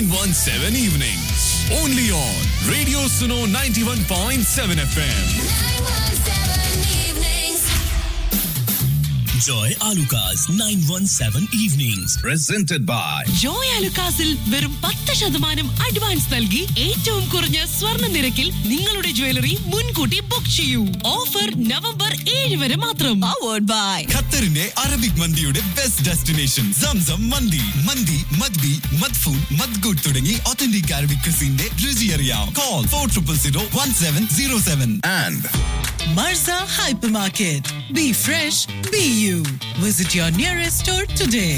917 evenings. Only on Radio Suno 91.7 FM. Joy Alukas 917 Evenings. Presented by Joy അലുക്കാസിൽ വെറും പത്ത് ശതമാനം advance നൽകി ഏറ്റവും കുറഞ്ഞ സ്വർണ്ണ നിരക്കിൽ നിങ്ങളുടെ ജ്വല്ലറി മുൻകൂട്ടി ബുക്ക് ചെയ്യൂ ഓഫർ നവംബർ ഏഴ് വരെ മാത്രം പവേർഡ് ബൈ ഖത്തറിന്റെ അറബിക് മന്തിയുടെ ബെസ്റ്റ് ഡെസ്റ്റിനേഷൻ സംസം മന്തി മന്തി മദ്ബി മദ്ഫൂൺ മദ്ഗുഡ് തുടങ്ങി ഒത്തന്റിക് അറബിക് ക്രിസിന്റെ രുചി അറിയാം call four triple zero one seven zero seven and Marza Hypermarket. Be fresh, be you. Visit your nearest store today.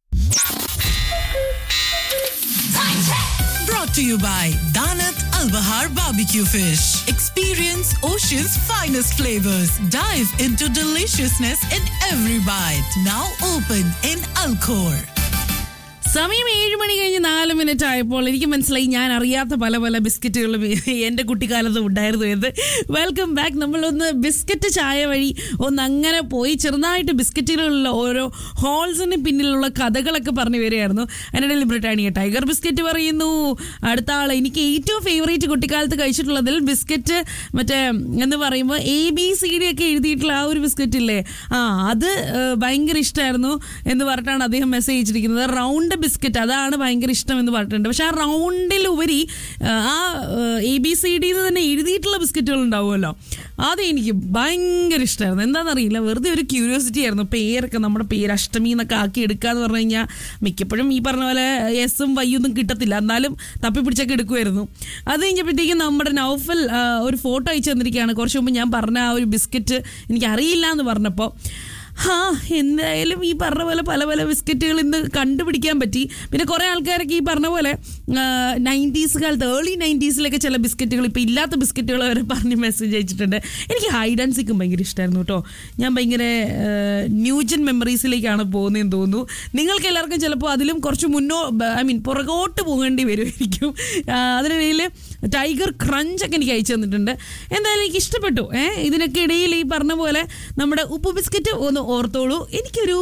Brought to you by Danat Al Bahar Barbecue Fish. Experience Ocean's finest flavors. Dive into deliciousness in every bite. Now open in Alcor. സമയം ഏഴ് മണി കഴിഞ്ഞ് നാല് minute ആയപ്പോൾ എനിക്ക് മനസ്സിലായി ഞാൻ അറിയാത്ത പല പല ബിസ്ക്കറ്റുകളും എൻ്റെ കുട്ടിക്കാലത്ത് ഉണ്ടായിരുന്നു എന്ന് വെൽക്കം ബാക്ക് നമ്മളൊന്ന് ബിസ്ക്കറ്റ് ചായ വഴി ഒന്ന് അങ്ങനെ പോയി ചെറുതായിട്ട് ബിസ്ക്കറ്റുകളിലുള്ള ഓരോ ഹോൾസിന് പിന്നിലുള്ള കഥകളൊക്കെ പറഞ്ഞു വരികയായിരുന്നു അതിനിടയിൽ ബ്രിട്ടാനിയ ടൈഗർ ബിസ്ക്കറ്റ് പറയുന്നു അടുത്ത ആൾ എനിക്ക് ഏറ്റവും ഫേവറേറ്റ് കുട്ടിക്കാലത്ത് കഴിച്ചിട്ടുള്ളതിൽ ബിസ്ക്കറ്റ് മറ്റേ എന്ന് പറയുമ്പോൾ എ ബി സി ഡി ഒക്കെ എഴുതിയിട്ടുള്ള ആ ഒരു ബിസ്ക്കറ്റ് ഇല്ലേ ആ അത് ഏഹ്, ഭയങ്കര ഇഷ്ടമായിരുന്നു എന്ന് പറഞ്ഞിട്ടാണ് അദ്ദേഹം മെസ്സേജ് അയച്ചിരിക്കുന്നത് റൗണ്ട് ബിസ്ക്കറ്റ് അതാണ് ഭയങ്കര ഇഷ്ടം എന്ന് പറഞ്ഞിട്ടുണ്ട് പക്ഷെ ആ റൗണ്ടിൽ ഉപരി ഏഹ്, ആ എ ബി സി ഡി തന്നെ എഴുതിയിട്ടുള്ള ബിസ്ക്കറ്റുകൾ ഉണ്ടാവുമല്ലോ അത് എനിക്ക് ഭയങ്കര ഇഷ്ടമായിരുന്നു എന്താണെന്നറിയില്ല വെറുതെ ഒരു ക്യൂരിയോസിറ്റി ആയിരുന്നു പേരൊക്കെ നമ്മുടെ പേര് അഷ്ടമി എന്നൊക്കെ ആക്കി എടുക്കുക എന്ന് പറഞ്ഞു കഴിഞ്ഞാൽ മിക്കപ്പോഴും ഈ പറഞ്ഞ പോലെ എസും വയ്യൊന്നും കിട്ടത്തില്ല എന്നാലും തപ്പി പിടിച്ചൊക്കെ എടുക്കുമായിരുന്നു അത് കഴിഞ്ഞപ്പോഴത്തേക്കും നമ്മുടെ നൗഫൽ ആ, ഒരു ഫോട്ടോ അയച്ചു തന്നിരിക്കുകയാണ് കുറച്ച് മുമ്പ് ഞാൻ പറഞ്ഞ ആ ഒരു ബിസ്ക്കറ്റ് എനിക്ക് അറിയില്ല എന്ന് പറഞ്ഞപ്പോൾ ഹാ എന്തായാലും ഈ പറഞ്ഞ പോലെ പല പല ബിസ്ക്കറ്റുകൾ ഇന്ന് കണ്ടുപിടിക്കാൻ പറ്റി പിന്നെ കുറേ ആൾക്കാരൊക്കെ ഈ പറഞ്ഞ പോലെ നയൻറ്റീസ് കാലത്ത് ഏർലി നയൻറ്റീസിലൊക്കെ ചില ബിസ്ക്കറ്റുകൾ ഇപ്പോൾ ഇല്ലാത്ത ബിസ്ക്കറ്റുകൾ വരെ പറഞ്ഞ് മെസ്സേജ് അയച്ചിട്ടുണ്ട് എനിക്ക് ഹൈഡ് ആൻഡ് സിക്കും ഭയങ്കര ഇഷ്ടമായിരുന്നു കേട്ടോ ഞാൻ ഭയങ്കര ന്യൂജൻ മെമ്മറീസിലേക്കാണ് പോകുന്നതെന്ന് തോന്നുന്നു നിങ്ങൾക്ക് എല്ലാവർക്കും ചിലപ്പോൾ അതിലും കുറച്ച് മുന്നോ ഐ മീൻ പുറകോട്ട് പോകേണ്ടി വരുമായിരിക്കും ആ, അതിനിടയിൽ ടൈഗർ ക്രഞ്ച് ഒക്കെ എനിക്ക് അയച്ചു തന്നിട്ടുണ്ട് എന്തായാലും എനിക്ക് ഇഷ്ടപ്പെട്ടു ഏഹ് ഇതിനൊക്കെ ഇടയിൽ ഈ പറഞ്ഞ പോലെ നമ്മുടെ ഉപ്പ് ബിസ്ക്കറ്റ് ഒന്ന് ഓർത്തോളൂ എനിക്കൊരു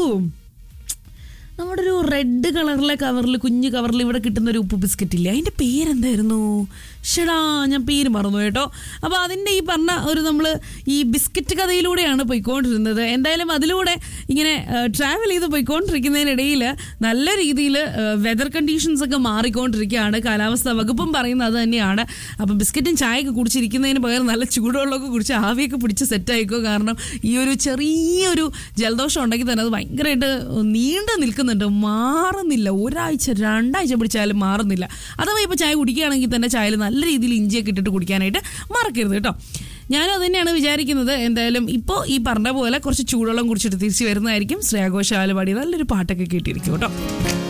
നമ്മുടെ ഒരു റെഡ് കളറിലെ കവറിൽ കുഞ്ഞു കവറിൽ ഇവിടെ കിട്ടുന്ന ഒരു ഉപ്പ് ബിസ്ക്കറ്റ് ഇല്ലേ അതിൻ്റെ പേരെന്തായിരുന്നു ഷെടാ ഞാൻ പേര് മറന്നു കേട്ടോ അപ്പോൾ അതിൻ്റെ ഈ പറഞ്ഞ ഒരു നമ്മൾ ഈ ബിസ്ക്കറ്റ് കഥയിലൂടെയാണ് പോയിക്കൊണ്ടിരുന്നത് എന്തായാലും അതിലൂടെ ഇങ്ങനെ ട്രാവൽ ചെയ്ത് പോയിക്കൊണ്ടിരിക്കുന്നതിനിടയിൽ നല്ല രീതിയിൽ വെതർ കണ്ടീഷൻസ് ഒക്കെ മാറിക്കൊണ്ടിരിക്കുകയാണ് കാലാവസ്ഥാ വകുപ്പും പറയുന്നത് അത് തന്നെയാണ് അപ്പം ബിസ്ക്കറ്റും ചായയൊക്കെ കുടിച്ചിരിക്കുന്നതിന് പകരം നല്ല ചൂടുവെള്ളമൊക്കെ കുടിച്ച് ആവിയൊക്കെ പിടിച്ച് സെറ്റ് ആയിക്കോ കാരണം ഈ ഒരു ചെറിയൊരു ജലദോഷം ഉണ്ടെങ്കിൽ തന്നെ അത് ഭയങ്കരമായിട്ട് നീണ്ടു നിൽക്കുന്നുണ്ട് മാറുന്നില്ല ഒരാഴ്ച രണ്ടാഴ്ച പിടിച്ചാലും മാറുന്നില്ല അഥവാ ഇപ്പോൾ ചായ കുടിക്കുകയാണെങ്കിൽ തന്നെ ചായയിൽ നല്ല രീതിയിൽ ഇഞ്ചിയൊക്കെ ഇട്ടിട്ട് കുടിക്കാനായിട്ട് മറക്കരുത് കേട്ടോ ഞാനും അത് തന്നെയാണ് വിചാരിക്കുന്നത് എന്തായാലും ഇപ്പോൾ ഈ പറഞ്ഞ പോലെ കുറച്ച് ചൂടുവെള്ളം കുടിച്ചിട്ട് തിരിച്ച് വരുന്നതായിരിക്കും ശ്രേയാഘോഷാല പാടി നല്ലൊരു പാട്ടൊക്കെ കേട്ടിരിക്കും കേട്ടോ